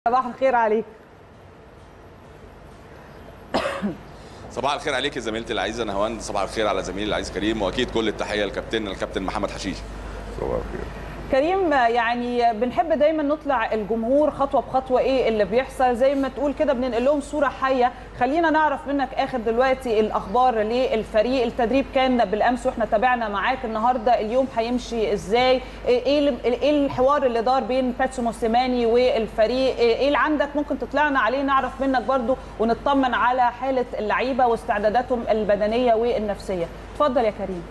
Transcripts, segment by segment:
صباح الخير عليك صباح الخير عليك يا زميلتي العزيزه نهاوند صباح الخير على زميلي العزيز كريم واكيد كل التحيه لكابتننا الكابتن محمد حشيش صباح الخير كريم يعني بنحب دايما نطلع الجمهور خطوه بخطوه ايه اللي بيحصل زي ما تقول كده بننقل لهم صوره حيه خلينا نعرف منك اخر دلوقتي الاخبار للفريق التدريب كان بالامس واحنا تابعنا معاك النهارده اليوم هيمشي ازاي ايه ايه الحوار اللي دار بين باتسو موسيماني والفريق ايه اللي عندك ممكن تطلعنا عليه نعرف منك برضو ونطمن على حاله اللعيبه واستعداداتهم البدنيه والنفسيه اتفضل يا كريم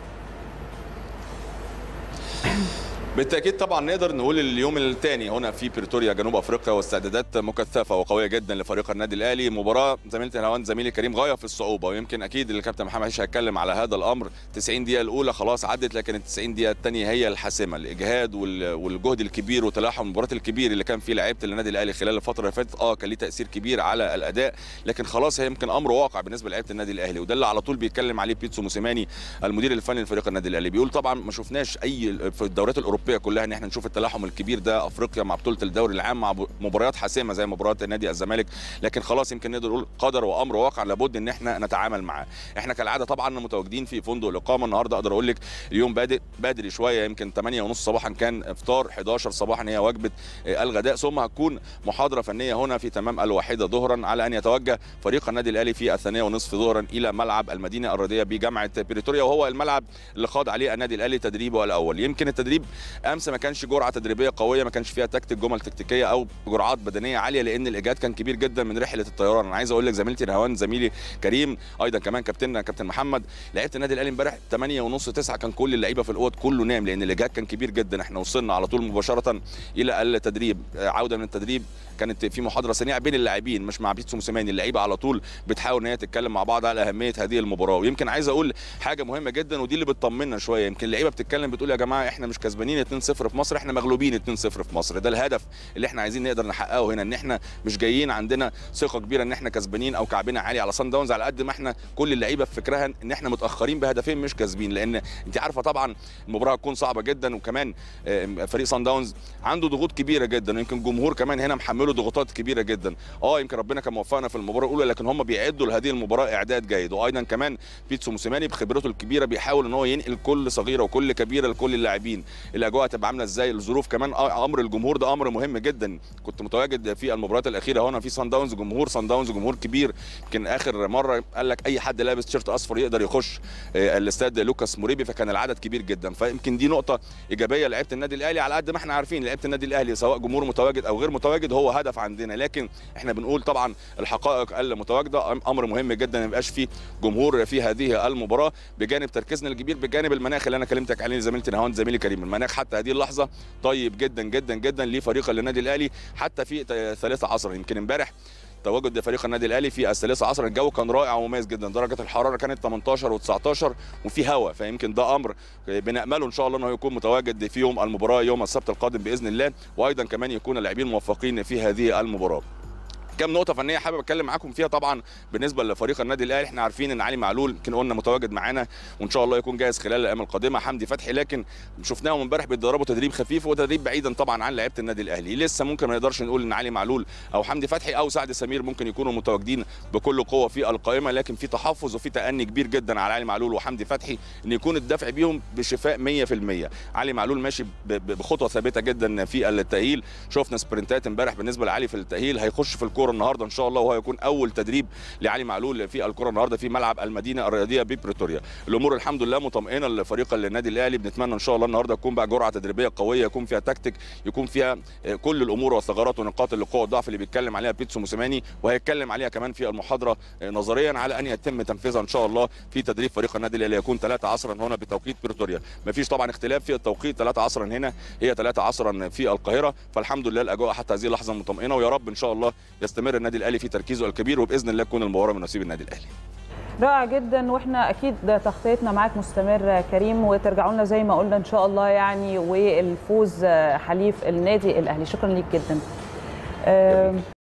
بالتاكيد طبعا نقدر نقول اليوم الثاني هنا في بريتوريا جنوب افريقيا واستعدادات مكثفه وقويه جدا لفريق النادي الاهلي مباراه زميلتي نهاوند زميلي كريم غايه في الصعوبه ويمكن اكيد الكابتن محمد هشام هيتكلم على هذا الامر 90 دقيقه الاولى خلاص عدت لكن ال 90 دقيقه الثانيه هي الحاسمه الاجهاد والجهد الكبير وتلاحم المباريات الكبير اللي كان فيه لعيبه النادي الاهلي خلال الفتره اللي فاتت اه كان ليه تاثير كبير على الاداء لكن خلاص هي يمكن امر واقع بالنسبه لعيبه النادي الاهلي وده اللي على طول بيتكلم عليه بيتسو موسيماني المدير الفني لفريق النادي الاهلي بيقول طبعا ما شفناش اي في الدوريات الاوروبيه كلها ان احنا نشوف التلاحم الكبير ده افريقيا مع بطوله الدوري العام مع مباريات حاسمه زي مباراه نادي الزمالك لكن خلاص يمكن نقدر نقول قدر وامر واقع لابد ان احنا نتعامل معاه احنا كالعاده طبعا متواجدين في فندق الاقامه النهارده اقدر اقول لك اليوم بادئ بدري شويه يمكن 8 ونص صباحا كان افطار 11 صباحا هي وجبه الغداء ثم هتكون محاضره فنيه هنا في تمام الواحده ظهرا على ان يتوجه فريق النادي الاهلي في الثانيه ونصف ظهرا الى ملعب المدينه الرياضيه بجامعه بريتوريا وهو الملعب اللي خاض عليه النادي الاهلي تدريبه الاول يمكن التدريب امس ما كانش جرعه تدريبيه قويه ما كانش فيها تكتيك جمل تكتيكيه او جرعات بدنيه عاليه لان الاجهاد كان كبير جدا من رحله الطيران انا عايز اقول لك زميلتي نهوان زميلي كريم ايضا كمان كابتننا كابتن محمد لعيبه النادي الاهلي امبارح 8 ونص 9 كان كل اللعيبه في الاوض كله نام لان الاجهاد كان كبير جدا احنا وصلنا على طول مباشره الى التدريب عوده من التدريب كانت في محاضره سريعه بين اللاعبين مش مع بيتسو موسيماني اللعيبه على طول بتحاول ان هي تتكلم مع بعض على اهميه هذه المباراه ويمكن عايز اقول حاجه مهمه جدا ودي اللي بتطمنا شويه يمكن اللعيبه بتتكلم بتقول يا جماعه احنا مش كسبانين 2-0 في مصر احنا مغلوبين 2-0 في مصر ده الهدف اللي احنا عايزين نقدر نحققه هنا ان احنا مش جايين عندنا ثقه كبيره ان احنا كسبانين او كعبنا عالي على صن داونز على قد ما احنا كل اللعيبه في فكرها ان احنا متاخرين بهدفين مش كاسبين لان انت عارفه طبعا المباراه هتكون صعبه جدا وكمان فريق صن داونز عنده ضغوط كبيره جدا ويمكن الجمهور كمان هنا محمله ضغوطات كبيره جدا اه يمكن ربنا كان موفقنا في المباراه الاولى لكن هم بيعدوا لهذه المباراه اعداد جيد وايضا كمان بيتسو موسيماني بخبرته الكبيره بيحاول ان هو ينقل كل صغيره وكل كبيره لكل اللاعبين الاجواء هتبقى عامله ازاي الظروف كمان امر الجمهور ده امر مهم جدا كنت متواجد في المباريات الاخيره هنا في صن داونز جمهور صن داونز جمهور كبير يمكن اخر مره قال لك اي حد لابس تيشيرت اصفر يقدر يخش الاستاد لوكاس موريبي فكان العدد كبير جدا فيمكن دي نقطه ايجابيه لعيبه النادي الاهلي على قد ما احنا عارفين لعيبه النادي الاهلي سواء جمهور متواجد او غير متواجد هو هدف عندنا لكن احنا بنقول طبعا الحقائق المتواجده امر مهم جدا ما يبقاش في جمهور في هذه المباراه بجانب تركيزنا الكبير بجانب المناخ اللي انا كلمتك عليه زميلتي نهاوند زميلي كريم المناخ حتى هذه اللحظه طيب جدا جدا جدا لفريق النادي الاهلي حتى في ثالثه عصر يمكن امبارح تواجد فريق النادي الاهلي في الثالثه عصر الجو كان رائع ومميز جدا درجه الحراره كانت 18 و19 وفي هواء فيمكن ده امر بنامله ان شاء الله انه يكون متواجد في يوم المباراه يوم السبت القادم باذن الله وايضا كمان يكون اللاعبين موفقين في هذه المباراه كام نقطه فنيه حابب اتكلم معاكم فيها طبعا بالنسبه لفريق النادي الاهلي احنا عارفين ان علي معلول يمكن قلنا متواجد معانا وان شاء الله يكون جاهز خلال الايام القادمه حمدي فتحي لكن شفناهم امبارح بيتدربوا تدريب خفيف وتدريب بعيدا طبعا عن لعيبه النادي الاهلي لسه ممكن ما نقدرش نقول ان علي معلول او حمدي فتحي او سعد سمير ممكن يكونوا متواجدين بكل قوه في القائمه لكن في تحفظ وفي تاني كبير جدا على علي معلول وحمدي فتحي ان يكون الدفع بيهم بشفاء 100% علي معلول ماشي بخطوه ثابته جدا في التاهيل شفنا سبرنتات امبارح بالنسبه لعلي في التاهيل هيخش في الكوره النهارده ان شاء الله وهو يكون اول تدريب لعلي معلول في الكره النهارده في ملعب المدينه الرياضيه ببريتوريا الامور الحمد لله مطمئنه لفريق النادي الاهلي بنتمنى ان شاء الله النهارده تكون بقى جرعه تدريبيه قويه يكون فيها تكتيك يكون فيها كل الامور والثغرات ونقاط اللقاء والضعف اللي بيتكلم عليها بيتسو موسيماني وهيتكلم عليها كمان في المحاضره نظريا على ان يتم تنفيذها ان شاء الله في تدريب فريق النادي الاهلي يكون 3 عصرا هنا بتوقيت بريتوريا مفيش طبعا اختلاف في التوقيت 3 عصرا هنا هي 3 عصرا في القاهره فالحمد لله الاجواء حتى هذه اللحظه مطمئنه ويا رب ان شاء الله يستمر النادي الاهلي في تركيزه الكبير وباذن الله تكون المباراه من نصيب النادي الاهلي رائع جدا واحنا اكيد تغطيتنا معاك مستمر كريم وترجعوا لنا زي ما قلنا ان شاء الله يعني والفوز حليف النادي الاهلي شكرا ليك جدا